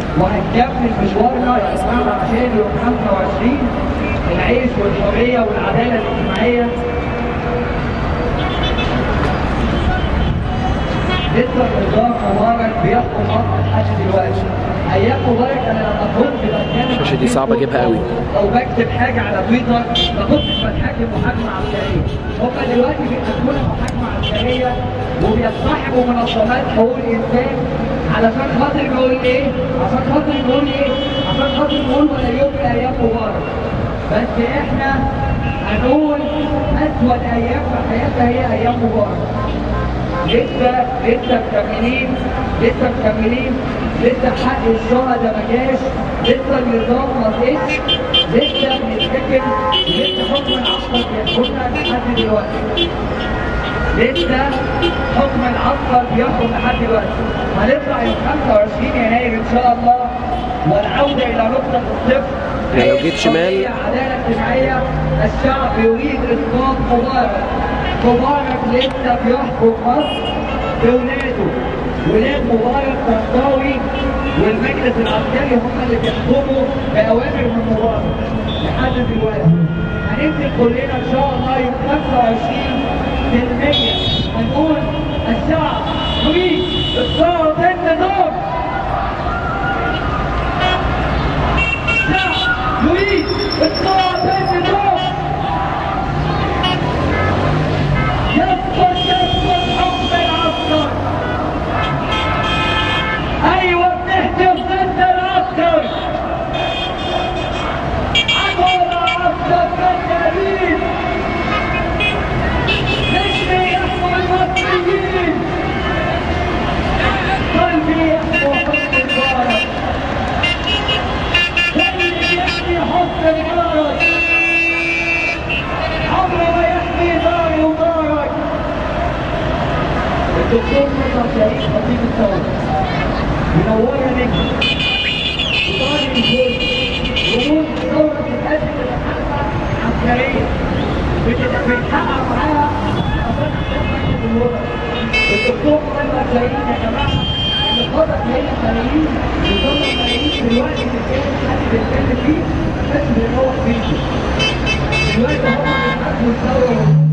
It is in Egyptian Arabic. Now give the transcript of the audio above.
وهنكمل مشوارنا يا جماعه عشان يوم 25 العيش والحريه والعداله الاجتماعيه لسه النظام مبارك بيحكم مصر لحد دلوقتي ايام مبارك انا لما كنت بتكلم الشاشة دي صعبة أجيبها قوي. او بكتب حاجه على تويتر ما كنتش بتحاكم محاكمه عسكريه هم دلوقتي بيحكمونا محاكمه عسكريه وبيصطحبوا منظمات حقوق الانسان علشان خاطر نقول ايه؟ عشان خاطر نقول ايه؟ عشان خاطر نقول ولا يوم من ايام مبارك بس احنا هنقول اسود ايام في حياتنا هي ايام مبارك لسه لسه مكملين لسه مكملين لسه حق الشهداء ما جاش لسه النظام ما جاش لسه بنتفكر لسه حكم العسكر بيحكمنا لحد دلوقتي لسه حكم العسكر بيحكم لحد دلوقتي هنطلع يوم 25 يناير ان شاء الله والعوده الى نقطه الصفر يعني لو جيت شمال- حرية، عداله اجتماعيه الشعب يريد اسقاط مبارك مبارك لسه بيحكم مصر بولاده ولاد مبارك طنطاوي والمجلس العسكري هم اللي بيحكموا بأوامر من مبارك لحد دلوقتي هننزل كلنا إن شاء الله يوم 25 بالمية هنقول الشعب يريد إسقاط النظام الشعب يريد إسقاط النظام يسقط يسقط حكم العسكر ايوه بنهتف ضد العسكر عبر عسكر كذابين نجمي يحكم المصريين قلبي يحكم حسن مبارك قلبي يحمي حسن مبارك عمره ما يحمي داري مبارك الدكتور مصطفى شهيد خطيب الثوره منورة نجم وطالب الجول رموز الثورة بتقدم لمحطة عسكرية بت- بتحقق معاها أفضل حقوق الوطن الدكتور مصطفى شهيد يا جماعة اللي خطط هنا ملايين ويطلع ملايين دلوقتي بيتكلم حد بيتكلم فيه بس بيروح فيه دلوقتي هم بيحاربوا الثورة